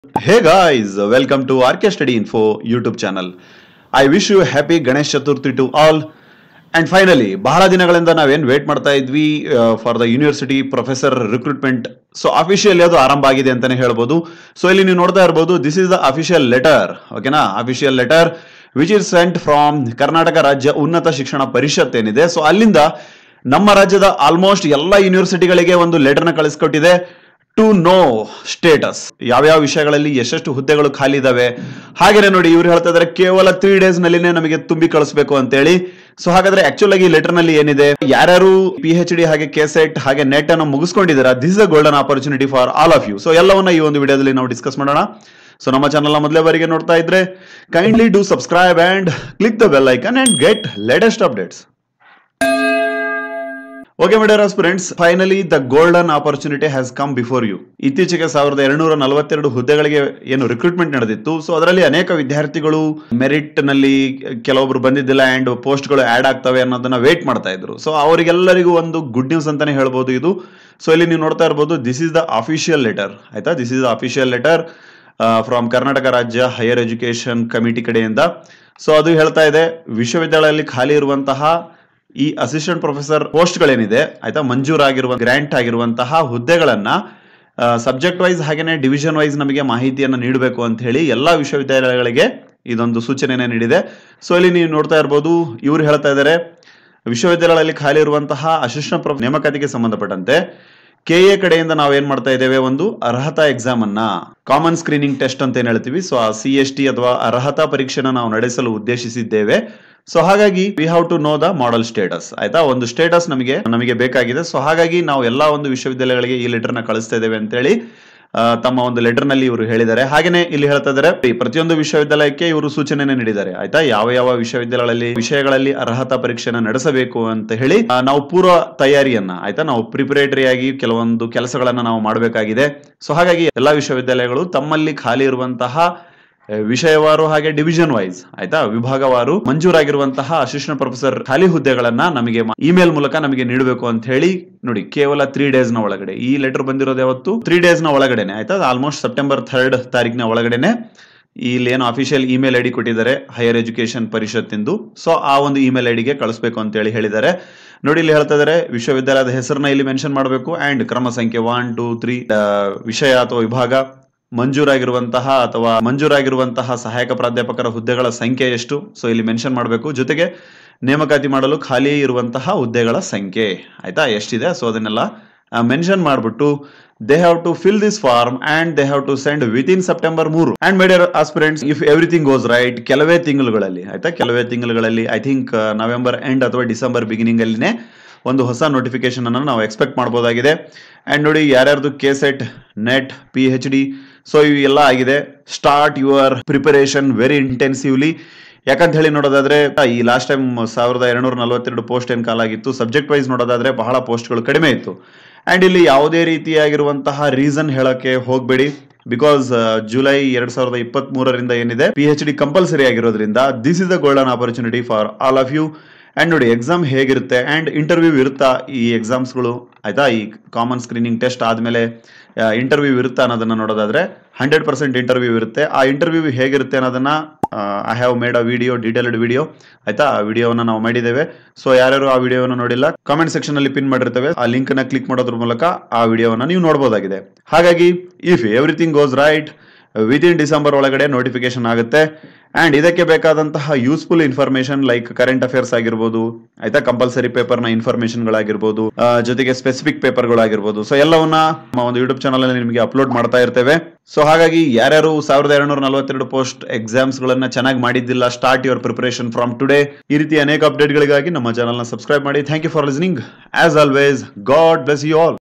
Hey guys, welcome to RK Study Info YouTube channel. I wish you happy Ganesh Chaturthi to all. And finally ಬಹಳ ದಿನಗಳಿಂದ ನಾವೇನು wait ಮಾಡ್ತಾ ಇದ್ವಿ for the university professor recruitment so officially ಅದು ಆರಂಭ ಆಗಿದೆ ಅಂತಾನೆ ಹೇಳ್ಬೋದು ಸೊ ಇಲ್ಲಿ ನೀವು ನೋಡ್ತಾ ಇರ್ಬೋದು this is the official letter ಓಕೆನಾ official letter which is sent from Karnataka ರಾಜ್ಯ ಉನ್ನತ ಶಿಕ್ಷಣ ಪರಿಷತ್ ಏನಿದೆ ಸೊ ಅಲ್ಲಿಂದ ನಮ್ಮ ರಾಜ್ಯದ ಆಲ್ಮೋಸ್ಟ್ ಎಲ್ಲ ಯೂನಿವರ್ಸಿಟಿಗಳಿಗೆ ಒಂದು ಲೆಟರ್ನ ಕಳಿಸ್ಕೊಟ್ಟಿದೆ ಟು ನೋ ಸ್ಟೇಟಸ್ ಯಾವ್ಯಾವ ವಿಷಯಗಳಲ್ಲಿ ಎಷ್ಟೆಷ್ಟು ಹುದ್ದೆಗಳು ಖಾಲಿ ಇದಾವೆ ಹಾಗೇನೆ ನೋಡಿ ಇವ್ರು ಹೇಳ್ತಾ ಇದಾರೆ ಕೇವಲ ತ್ರೀ ಡೇಸ್ ನಲ್ಲಿನೇ ನಮಗೆ ತುಂಬಿ ಕಳಿಸ್ಬೇಕು ಅಂತೇಳಿ ಸೊ ಹಾಗಾದ್ರೆ ಆಕ್ಚುಲ್ ಆಗಿ ಲೆಟರ್ ನಲ್ಲಿ ಏನಿದೆ ಯಾರ್ಯಾರು ಪಿ ಎಚ್ ಡಿ ಹಾಗೆ ಕೆಸೆಟ್ ಹಾಗೆ ನೆಟ್ ಅನ್ನು ಮುಗಿಸ್ಕೊಂಡಿದ್ದೀರಾ this is a golden opportunity for all of you so ಎಲ್ಲವನ್ನ ಈ ಒಂದು ವಿಡಿಯೋದಲ್ಲಿ ನಾವು ಡಿಸ್ಕಸ್ ಮಾಡೋಣ ಸೊ ನಮ್ಮ ಚಾನಲ್ ಮೊದಲೇ ಬಾರಿಗೆ ನೋಡ್ತಾ ಇದ್ರೆ kindly do subscribe and click the bell icon and get latest updates okay my dear friends finally the golden opportunity has come before you ಇತ್ತೀಚೆಗೆ ಸಾವಿರದ ಎರಡ್ನೂರ ನಲವತ್ತೆರಡು ಹುದ್ದೆಗಳಿಗೆ ಏನು ರಿಕ್ರೂಟ್ಮೆಂಟ್ ನಡೆದಿತ್ತು ಸೊ ಅದರಲ್ಲಿ ಅನೇಕ ವಿದ್ಯಾರ್ಥಿಗಳು ಮೆರಿಟ್ ನಲ್ಲಿ ಕೆಲವೊಬ್ರು ಬಂದಿದ್ದಿಲ್ಲ ಅಂಡ್ ಪೋಸ್ಟ್ ಗಳು ಆಡ್ ಆಗ್ತವೆ ಅನ್ನೋದನ್ನ ವೇಟ್ ಮಾಡ್ತಾ ಇದ್ರು ಸೊ ಅವರಿಗೆಲ್ಲರಿಗೂ ಒಂದು ಗುಡ್ ನ್ಯೂಸ್ ಅಂತಾನೆ ಹೇಳ್ಬೋದು ಇದು ಸೊ ಇಲ್ಲಿ ನೀವು ನೋಡ್ತಾ ಇರ್ಬೋದು this is the official letter ಆಯ್ತಾ this is the official letter from Karnataka ರಾಜ್ಯ ಹೈಯರ್ ಎಜುಕೇಶನ್ ಕಮಿಟಿ ಕಡೆಯಿಂದ ಸೊ ಅದು ಹೇಳ್ತಾ ಇದೆ ವಿಶ್ವವಿದ್ಯಾಲಯದಲ್ಲಿ ಖಾಲಿ ಇರುವಂತಹ ಈ ಅಸಿಸ್ಟೆಂಟ್ ಪ್ರೊಫೆಸರ್ ಪೋಸ್ಟ್ಗಳೇನಿದೆ ಆಯ್ತಾ ಮಂಜೂರಾಗಿರುವ ಗ್ರಾಂಟ್ ಆಗಿರುವಂತಹ ಹುದ್ದೆಗಳನ್ನ ಸಬ್ಜೆಕ್ಟ್ ವೈಸ್ ಹಾಗೇನೆ ಡಿವಿಷನ್ ವೈಸ್ ನಮಗೆ ಮಾಹಿತಿಯನ್ನು ನೀಡಬೇಕು ಅಂತ ಹೇಳಿ ಎಲ್ಲಾ ವಿಶ್ವವಿದ್ಯಾಲಯಗಳಿಗೆ ಇದೊಂದು ಸೂಚನೆಯನ್ನು ನೀಡಿದೆ ಸೊ ಇಲ್ಲಿ ನೀವು ನೋಡ್ತಾ ಇರ್ಬೋದು ಇವ್ರು ಹೇಳ್ತಾ ಇದ್ದಾರೆ ವಿಶ್ವವಿದ್ಯಾಲಯದಲ್ಲಿ ಖಾಲಿ ಇರುವಂತಹ ಅಸಿಸ್ಟೆಂಟ್ ಪ್ರೊಫ್ ನೇಮಕಾತಿಗೆ ಸಂಬಂಧಪಟ್ಟಂತೆ ಕೆ ಎ ಕಡೆಯಿಂದ ನಾವು ಏನ್ ಮಾಡ್ತಾ ಇದ್ದೇವೆ ಒಂದು ಅರ್ಹತಾ ಎಕ್ಸಾಮ್ ಅನ್ನ ಕಾಮನ್ ಸ್ಕ್ರೀನಿಂಗ್ ಟೆಸ್ಟ್ ಅಂತ ಏನ್ ಹೇಳ್ತೀವಿ ಸೊ ಆ ಸಿ ಎಸ್ ಟಿ ಅಥವಾ ಅರ್ಹತಾ ಪರೀಕ್ಷೆನ ನಾವು ನಡೆಸಲು ಉದ್ದೇಶಿಸಿದ್ದೇವೆ ಸೊ ಹಾಗಾಗಿ we have to know the model status ಆಯ್ತಾ ಒಂದು ಸ್ಟೇಟಸ್ ನಮಗೆ ನಮಗೆ ಬೇಕಾಗಿದೆ ಸೊ ಹಾಗಾಗಿ ನಾವು ಎಲ್ಲಾ ಒಂದು ವಿಶ್ವವಿದ್ಯಾಲಯಗಳಿಗೆ ಈ ಲೆಟರ್ ನ ಕಳಿಸ್ತಾ ಇದ್ದೇವೆ ಅಂತೇಳಿ ಆ, ತಮ್ಮ ಒಂದು ಲೆಟರ್ ನಲ್ಲಿ ಇವರು ಹೇಳಿದ್ದಾರೆ ಹಾಗೇನೆ ಇಲ್ಲಿ ಹೇಳ್ತಾ ಇದ್ದಾರೆ ಈ ಪ್ರತಿಯೊಂದು ವಿಶ್ವವಿದ್ಯಾಲಯಕ್ಕೆ ಇವರು ಸೂಚನೆಯನ್ನು ನೀಡಿದ್ದಾರೆ ಆಯ್ತಾ ಯಾವ ಯಾವ ವಿಶ್ವವಿದ್ಯಾಲಯಗಳಲ್ಲಿ ವಿಷಯಗಳಲ್ಲಿ ಅರ್ಹತಾ ಪರೀಕ್ಷೆನ ನಡೆಸಬೇಕು ಅಂತ ಹೇಳಿ ಆ, ನಾವು ಪೂರ್ವ ತಯಾರಿಯನ್ನ ಆಯ್ತಾ ನಾವು ಪ್ರಿಪರೇಟರಿ ಆಗಿ ಕೆಲವೊಂದು ಕೆಲಸಗಳನ್ನ ನಾವು ಮಾಡಬೇಕಾಗಿದೆ ಸೊ ಹಾಗಾಗಿ ಎಲ್ಲಾ ವಿಶ್ವವಿದ್ಯಾಲಯಗಳು ತಮ್ಮಲ್ಲಿ ಖಾಲಿ ಇರುವಂತಹ ಆ, ವಿಷಯವಾರು ಹಾಗೆ ಡಿವಿಷನ್ ವೈಸ್ ಆಯ್ತಾ ವಿಭಾಗವಾರು ಮಂಜೂರಾಗಿರುವಂತಹ ಅಸಿಸ್ಟೆಂಟ್ ಪ್ರೊಫೆಸರ್ ಖಾಲಿ ಹುದ್ದೆಗಳನ್ನ ನಮಗೆ ಇಮೇಲ್ ಮೂಲಕ ನಮಗೆ ನೀಡಬೇಕು ಅಂತ ಹೇಳಿ ನೋಡಿ ಕೇವಲ ತ್ರೀ ಡೇಸ್ ನ ಒಳಗಡೆ ಈ ಲೆಟರ್ ಬಂದಿರೋದು ಯಾವತ್ತು ತ್ರೀ ಡೇಸ್ ನ ಒಳಗಡೆನೆ ಆಯ್ತಾ ಆಲ್ಮೋಸ್ಟ್ ಸೆಪ್ಟೆಂಬರ್ ಥರ್ಡ್ ತಾರೀಕಿನ ಒಳಗಡೆನೆ ಇಲ್ಲಿ ಏನು ಅಫಿಷಿಯಲ್ ಇಮೇಲ್ ಐಡಿ ಕೊಟ್ಟಿದ್ದಾರೆ ಹೈಯರ್ ಎಜುಕೇಶನ್ ಪರಿಷತ್ ಎಂದು ಸೊ ಆ ಒಂದು ಇಮೇಲ್ ಐಡಿಗೆ ಕಳಿಸ್ಬೇಕು ಅಂತ ಹೇಳಿ ಹೇಳಿದ್ದಾರೆ ನೋಡಿ ಇಲ್ಲಿ ಹೇಳ್ತಾ ಇದ್ದಾರೆ ವಿಶ್ವವಿದ್ಯಾಲಯದ ಹೆಸರನ್ನ ಇಲ್ಲಿ ಮೆನ್ಷನ್ ಮಾಡಬೇಕು ಅಂಡ್ ಕ್ರಮ ಸಂಖ್ಯೆ ಒನ್ ಟೂ ತ್ರೀ ವಿಷಯ ಅಥವಾ ವಿಭಾಗ ಮಂಜೂರಾಗಿರುವಂತಹ ಅಥವಾ ಮಂಜೂರಾಗಿರುವಂತಹ ಸಹಾಯಕ ಪ್ರಾಧ್ಯಾಪಕರ ಹುದ್ದೆಗಳ ಸಂಖ್ಯೆ ಎಷ್ಟು ಸೊ ಇಲ್ಲಿ ಮೆನ್ಷನ್ ಮಾಡಬೇಕು ಜೊತೆಗೆ ನೇಮಕಾತಿ ಮಾಡಲು ಖಾಲಿ ಇರುವಂತಹ ಹುದ್ದೆಗಳ ಸಂಖ್ಯೆ ಆಯ್ತಾ ಎಷ್ಟಿದೆ ಸೊ ಅದನ್ನೆಲ್ಲ ಮೆನ್ಷನ್ ಮಾಡಿಬಿಟ್ಟು they have to fill this form and they have to send within September ಮೂರು and my dear aspirants if everything goes right ಕೆಲವೇ ತಿಂಗಳುಗಳಲ್ಲಿ ಆಯ್ತಾ ಕೆಲವೇ ತಿಂಗಳುಗಳಲ್ಲಿ ಐ ಥಿಂಕ್ ನವೆಂಬರ್ ಎಂಡ್ ಅಥವಾ ಡಿಸೆಂಬರ್ ಬಿಗಿನಿಂಗ್ ಅಲ್ಲಿನೇ ಒಂದು ಹೊಸ ನೋಟಿಫಿಕೇಶನ್ ಅನ್ನು ನಾವು ಎಕ್ಸ್ಪೆಕ್ಟ್ ಮಾಡಬಹುದಾಗಿದೆ ಅಂಡ್ ನೋಡಿ ಯಾರ್ಯಾರ್ದು KSET NET P H D so ಇವು ಎಲ್ಲ ಆಗಿದೆ start your preparation very intensively ಯಾಕಂತ ಹೇಳಿ ನೋಡೋದಾದ್ರೆ ಈ ಲಾಸ್ಟ್ ಟೈಮ್ ಸಾವಿರದ ಎರಡ್ನೂರ ನಲವತ್ತೆರಡು ಪೋಸ್ಟ್ ಏನ್ ಕಾಲಾಗಿತ್ತು ಸಬ್ಜೆಕ್ಟ್ ವೈಸ್ ನೋಡೋದಾದ್ರೆ ಬಹಳ ಪೋಸ್ಟ್ಗಳು ಕಡಿಮೆ ಇತ್ತು ಅಂಡ್ ಇಲ್ಲಿ ಯಾವುದೇ ರೀತಿಯಾಗಿರುವಂತಹ ರೀಸನ್ ಹೇಳಕ್ಕೆ ಹೋಗಬೇಡಿ ಬಿಕಾಸ್ ಜುಲೈ ಎರಡ್ ಸಾವಿರದ ಇಪ್ಪತ್ತ್ ಮೂರರಿಂದ ಏನಿದೆ ಪಿ ಎಚ್ ಡಿ ಕಂಪಲ್ಸರಿ ಆಗಿರೋದ್ರಿಂದ this is the golden opportunity for all of you and ನೋಡಿ ಎಕ್ಸಾಮ್ ಹೇಗಿರುತ್ತೆ ಅಂಡ್ ಇಂಟರ್ವ್ಯೂ ಇರುತ್ತಾ ಈ ಎಕ್ಸಾಮ್ಸ್ಗಳು ಆಯ್ತಾ ಈ ಕಾಮನ್ ಸ್ಕ್ರೀನಿಂಗ್ ಟೆಸ್ಟ್ ಆದಮೇಲೆ ಇಂಟರ್ವ್ಯೂ ಇರುತ್ತಾ ಅನ್ನೋದನ್ನ ನೋಡೋದಾದ್ರೆ ಹಂಡ್ರೆಡ್ ಪರ್ಸೆಂಟ್ ಇಂಟರ್ವ್ಯೂ ಇರುತ್ತೆ ಆ ಇಂಟರ್ವ್ಯೂ ಹೇಗಿರುತ್ತೆ ಅನ್ನೋದನ್ನ I have made a video detailed video ಆಯ್ತಾ ಆ ವಿಡಿಯೋನ ನಾವು ಮಾಡಿದ್ದೇವೆ ಸೊ ಯಾರ್ಯಾರು ಆ ವಿಡಿಯೋನ ನೋಡಿಲ್ಲ ಕಾಮೆಂಟ್ ಸೆಕ್ಷನ್ ಅಲ್ಲಿ ಪಿನ್ ಮಾಡಿರ್ತೇವೆ ಆ ಲಿಂಕ್ ನ ಕ್ಲಿಕ್ ಮಾಡೋದ್ರ ಮೂಲಕ ಆ ವಿಡಿಯೋನ ನೀವು ನೋಡಬಹುದಾಗಿದೆ ಹಾಗಾಗಿ if everything goes right within December ಒಳಗಡೆ ನೋಟಿಫಿಕೇಶನ್ ಆಗುತ್ತೆ ಅಂಡ್ ಇದಕ್ಕೆ ಬೇಕಾದಂತಹ useful information like current affairs ಆಗಿರ್ಬೋದು ಆಯ್ತಾ ಕಂಪಲ್ಸರಿ ಪೇಪರ್ನ ಇನ್ಫಾರ್ಮೇಶನ್ಗಳಾಗಿರ್ಬೋದು ಆ, ಜೊತೆಗೆ ಸ್ಪೆಸಿಫಿಕ್ ಪೇಪರ್ಗಳಾಗಿರ್ಬೋದು ಸೊ ಎಲ್ಲವನ್ನ ನಮ್ಮ ಒಂದು ಯೂಟ್ಯೂಬ್ ಚಾನಲ್ ಅಲ್ಲಿ ನಿಮಗೆ ಅಪ್ಲೋಡ್ ಮಾಡ್ತಾ ಇರ್ತೇವೆ ಸೊ ಹಾಗಾಗಿ ಯಾರ್ಯಾರು ಸಾವಿರದ ಎರಡ್ನೂರ ನಲವತ್ತೆರಡು ಪೋಸ್ಟ್ ಎಕ್ಸಾಮ್ಸ್ ಗಳನ್ನ ಚೆನ್ನಾಗಿ ಮಾಡಿದ್ದಿಲ್ಲ start your preparation from today ಈ ರೀತಿ ಅನೇಕ ಅಪ್ಡೇಟ್ಗಳಿಗಾಗಿ ನಮ್ಮ ಚಾನಲ್ನ ಸಬ್ಸ್ಕ್ರೈಬ್ ಮಾಡಿ thank you for listening as always God bless you all